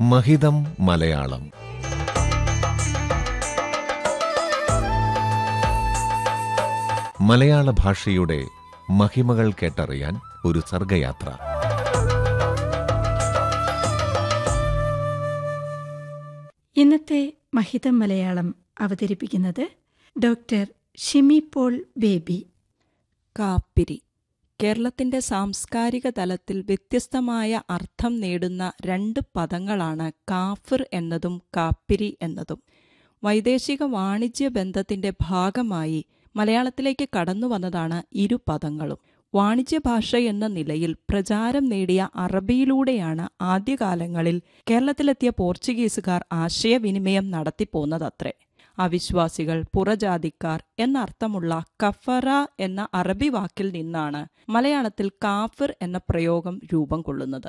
മഹിതം മലയാളം മലയാള ഭാഷയുടെ മഹിമകൾ കേട്ടറിയാൻ ഒരു സർഗയാത്ര ഇന്നത്തെ മഹിതം മലയാളം അവതരിപ്പിക്കുന്നത് ഡോക്ടർ ഷിമി പോൾ ബേബി കാപ്പിരി കേരളത്തിന്റെ സാംസ്കാരിക തലത്തിൽ വ്യത്യസ്തമായ അർത്ഥം നേടുന്ന രണ്ട് പദങ്ങളാണ് കാഫിർ എന്നതും കാപ്പിരി എന്നതും വൈദേശിക വാണിജ്യ ബന്ധത്തിന്റെ ഭാഗമായി മലയാളത്തിലേക്ക് കടന്നു വന്നതാണ് ഇരു പദങ്ങളും വാണിജ്യ ഭാഷ എന്ന നിലയിൽ പ്രചാരം നേടിയ അറബിയിലൂടെയാണ് ആദ്യകാലങ്ങളിൽ കേരളത്തിലെത്തിയ പോർച്ചുഗീസുകാർ ആശയവിനിമയം നടത്തിപ്പോന്നതത്രേ അവിശ്വാസികൾ പുറജാതിക്കാർ എന്നർത്ഥമുള്ള കഫറ എന്ന അറബി വാക്കിൽ നിന്നാണ് മലയാളത്തിൽ കാഫിർ എന്ന പ്രയോഗം രൂപം കൊള്ളുന്നത്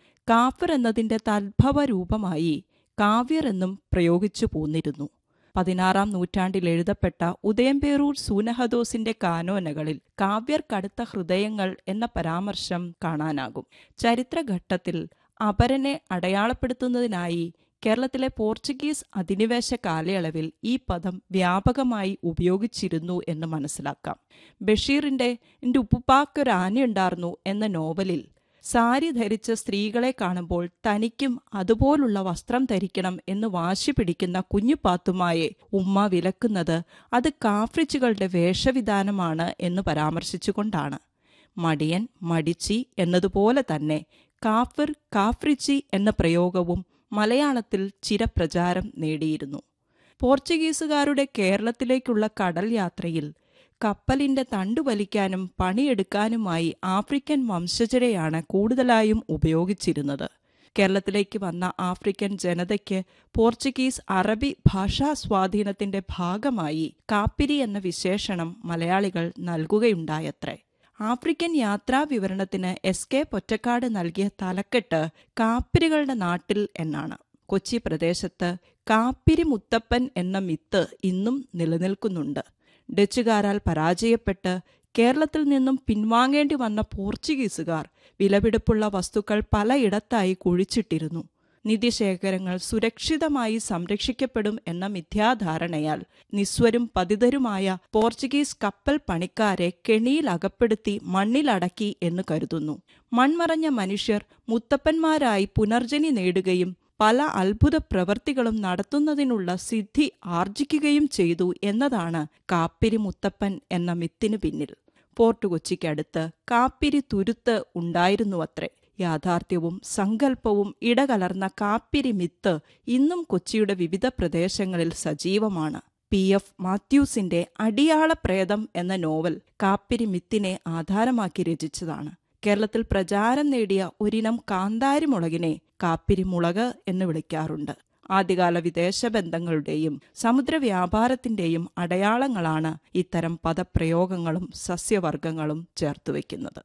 കാഫിർ എന്നതിന്റെ തദ്ഭവ രൂപമായി കാവ്യർ എന്നും പ്രയോഗിച്ചു പോന്നിരുന്നു പതിനാറാം നൂറ്റാണ്ടിൽ എഴുതപ്പെട്ട ഉദയംപേരൂർ സൂനഹദോസിന്റെ കാനോനകളിൽ കാവ്യർ കടുത്ത ഹൃദയങ്ങൾ എന്ന പരാമർശം കാണാനാകും ചരിത്രഘട്ടത്തിൽ അപരനെ അടയാളപ്പെടുത്തുന്നതിനായി കേരളത്തിലെ പോർച്ചുഗീസ് അധിനിവേശ കാലയളവിൽ ഈ പദം വ്യാപകമായി ഉപയോഗിച്ചിരുന്നു എന്ന് മനസ്സിലാക്കാം ബഷീറിന്റെ എൻ്റെ ഉപ്പുപ്പാക്കൊരു ആനയുണ്ടായിരുന്നു എന്ന നോവലിൽ സാരി ധരിച്ച സ്ത്രീകളെ കാണുമ്പോൾ തനിക്കും അതുപോലുള്ള വസ്ത്രം ധരിക്കണം എന്ന് വാശി പിടിക്കുന്ന കുഞ്ഞുപാത്തുമായെ ഉമ്മ വിലക്കുന്നത് അത് കാഫ്രിച്ചുകളുടെ വേഷവിധാനമാണ് എന്ന് പരാമർശിച്ചുകൊണ്ടാണ് മടിയൻ മടിച്ചി എന്നതുപോലെ തന്നെ കാഫിർ കാഫ്രിച്ചി എന്ന പ്രയോഗവും മലയാളത്തിൽ ചിരപ്രചാരം നേടിയിരുന്നു പോർച്ചുഗീസുകാരുടെ കേരളത്തിലേക്കുള്ള കടൽ യാത്രയിൽ കപ്പലിന്റെ തണ്ടു വലിക്കാനും പണിയെടുക്കാനുമായി ആഫ്രിക്കൻ വംശജരെയാണ് കൂടുതലായും ഉപയോഗിച്ചിരുന്നത് കേരളത്തിലേക്ക് വന്ന ആഫ്രിക്കൻ ജനതയ്ക്ക് പോർച്ചുഗീസ് അറബി ഭാഷാ സ്വാധീനത്തിന്റെ ഭാഗമായി കാപ്പിരി എന്ന വിശേഷണം മലയാളികൾ നൽകുകയുണ്ടായത്രേ ആഫ്രിക്കൻ യാത്രാ വിവരണത്തിന് എസ് കെ പൊറ്റക്കാട് നൽകിയ തലക്കെട്ട് കാപ്പിരികളുടെ നാട്ടിൽ എന്നാണ് കൊച്ചി പ്രദേശത്ത് കാപ്പിരി മുത്തപ്പൻ എന്ന മിത്ത് ഇന്നും നിലനിൽക്കുന്നുണ്ട് ഡച്ചുകാരാൽ പരാജയപ്പെട്ട് കേരളത്തിൽ നിന്നും പിൻവാങ്ങേണ്ടി വന്ന പോർച്ചുഗീസുകാർ വിലപിടിപ്പുള്ള വസ്തുക്കൾ പലയിടത്തായി കുഴിച്ചിട്ടിരുന്നു നിധിശേഖരങ്ങൾ സുരക്ഷിതമായി സംരക്ഷിക്കപ്പെടും എന്ന മിഥ്യാധാരണയാൽ നിസ്വരും പതിതരുമായ പോർച്ചുഗീസ് കപ്പൽ പണിക്കാരെ കെണിയിൽ അകപ്പെടുത്തി മണ്ണിലടക്കി എന്ന് കരുതുന്നു മൺമറഞ്ഞ മനുഷ്യർ മുത്തപ്പന്മാരായി പുനർജനി നേടുകയും പല അത്ഭുത പ്രവൃത്തികളും നടത്തുന്നതിനുള്ള സിദ്ധി ആർജിക്കുകയും ചെയ്തു എന്നതാണ് കാപ്പിരി മുത്തപ്പൻ എന്ന മിത്തിന് പിന്നിൽ പോർട്ട് കൊച്ചിക്കടുത്ത് കാപ്പിരി തുരുത്ത് ഉണ്ടായിരുന്നുവത്രേ യാഥാർത്ഥ്യവും സങ്കല്പവും ഇടകലർന്ന കാപ്പിരി മിത്ത് ഇന്നും കൊച്ചിയുടെ വിവിധ പ്രദേശങ്ങളിൽ സജീവമാണ് പി എഫ് മാത്യൂസിന്റെ അടിയാള പ്രേതം എന്ന നോവൽ കാപ്പിരി മിത്തിനെ ആധാരമാക്കി രചിച്ചതാണ് കേരളത്തിൽ പ്രചാരം നേടിയ ഒരിനം കാന്താരി മുളകിനെ കാപ്പിരി മുളക് എന്ന് വിളിക്കാറുണ്ട് ആദ്യകാല വിദേശ ബന്ധങ്ങളുടെയും സമുദ്ര വ്യാപാരത്തിന്റെയും അടയാളങ്ങളാണ് ഇത്തരം പദപ്രയോഗങ്ങളും സസ്യവർഗങ്ങളും ചേർത്തുവെക്കുന്നത്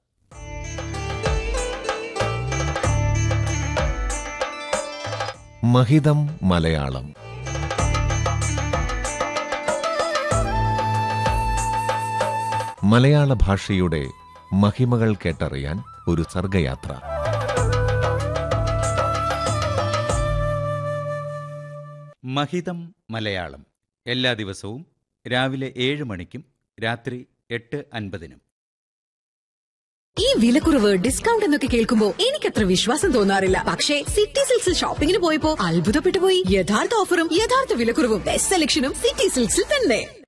മഹിതം മലയാളം മലയാള ഭാഷയുടെ മഹിമകൾ കേട്ടറിയാൻ ഒരു സർഗയാത്ര മഹിതം മലയാളം എല്ലാ ദിവസവും രാവിലെ ഏഴ് മണിക്കും രാത്രി എട്ട് അൻപതിനും ഈ വിലക്കുറവ് ഡിസ്കൗണ്ട് എന്നൊക്കെ കേൾക്കുമ്പോ എനിക്കത്ര വിശ്വാസം തോന്നാറില്ല പക്ഷേ സിറ്റി സിൽക്സിൽ ഷോപ്പിംഗിന് പോയപ്പോ അത്ഭുതപ്പെട്ടു പോയി യഥാർത്ഥ ഓഫറും യഥാർത്ഥ വിലക്കുറവും ബെസ്റ്റ് സെലക്ഷനും സിറ്റി സിൽക്സിൽ തന്നെ